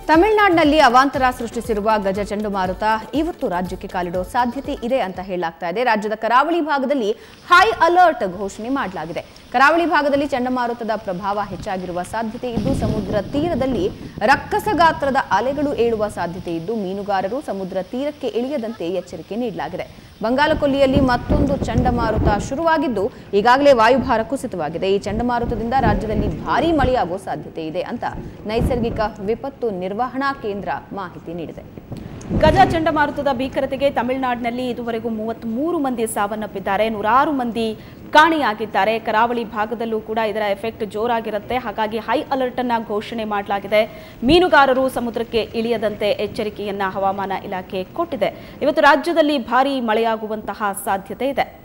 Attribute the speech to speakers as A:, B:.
A: ತಮಿಳುನಾಡಿನಲ್ಲಿ ಅವಾಂತರ ಸೃಷ್ಟಿಸಿರುವ ಗಜ ಚಂಡಮಾರುತ ಇವತ್ತು ರಾಜ್ಯಕ್ಕೆ ಕಾಲಿಡೋ ಸಾಧ್ಯತೆ ಇದೆ ಅಂತ ಹೇಳಲಾಗ್ತಾ ಇದೆ ರಾಜ್ಯದ ಕರಾವಳಿ ಭಾಗದಲ್ಲಿ ಹೈ ಅಲರ್ಟ್ ಘೋಷಣೆ ಮಾಡಲಾಗಿದೆ ಕರಾವಳಿ ಭಾಗದಲ್ಲಿ ಚಂಡಮಾರುತದ ಪ್ರಭಾವ ಹೆಚ್ಚಾಗಿರುವ ಸಾಧ್ಯತೆ ಇದ್ದು ಸಮುದ್ರ ತೀರದಲ್ಲಿ ರಕ್ಕಸ ಗಾತ್ರದ ಅಲೆಗಳು ಏಳುವ ಸಾಧ್ಯತೆ ಇದ್ದು ಮೀನುಗಾರರು ಸಮುದ್ರ ತೀರಕ್ಕೆ ಇಳಿಯದಂತೆ ಎಚ್ಚರಿಕೆ ನೀಡಲಾಗಿದೆ ಬಂಗಾಲಕೊಲ್ಲಿಯಲ್ಲಿ ಮತ್ತೊಂದು ಚಂಡಮಾರುತ ಶುರುವಾಗಿದ್ದು ಈಗಾಗಲೇ ವಾಯುಭಾರ ಕುಸಿತವಾಗಿದೆ ಈ ಚಂಡಮಾರುತದಿಂದ ರಾಜ್ಯದಲ್ಲಿ ಭಾರೀ ಮಳೆಯಾಗುವ ಸಾಧ್ಯತೆ ಇದೆ ಅಂತ ನೈಸರ್ಗಿಕ ವಿಪತ್ತು ನಿರ್ವಹಣಾ ಕೇಂದ್ರ ಮಾಹಿತಿ ನೀಡಿದೆ
B: ಗಜ ಚಂಡಮಾರುತದ ಭೀಕರತೆಗೆ ತಮಿಳುನಾಡಿನಲ್ಲಿ ಇದುವರೆಗೂ ಮೂವತ್ತ್ಮೂರು ಮಂದಿ ಸಾವನ್ನಪ್ಪಿದ್ದಾರೆ ನೂರಾರು ಮಂದಿ ಕಾಣೆಯಾಗಿದ್ದಾರೆ ಕರಾವಳಿ ಭಾಗದಲ್ಲೂ ಕೂಡ ಇದರ ಎಫೆಕ್ಟ್ ಜೋರಾಗಿರುತ್ತೆ ಹಾಗಾಗಿ ಹೈ ಅಲರ್ಟ್ ಅನ್ನ ಘೋಷಣೆ ಮಾಡಲಾಗಿದೆ ಮೀನುಗಾರರು ಸಮುದ್ರಕ್ಕೆ ಇಳಿಯದಂತೆ ಎಚ್ಚರಿಕೆಯನ್ನ ಹವಾಮಾನ ಇಲಾಖೆ ಕೊಟ್ಟಿದೆ ಇವತ್ತು ರಾಜ್ಯದಲ್ಲಿ ಭಾರೀ ಮಳೆಯಾಗುವಂತಹ ಸಾಧ್ಯತೆ ಇದೆ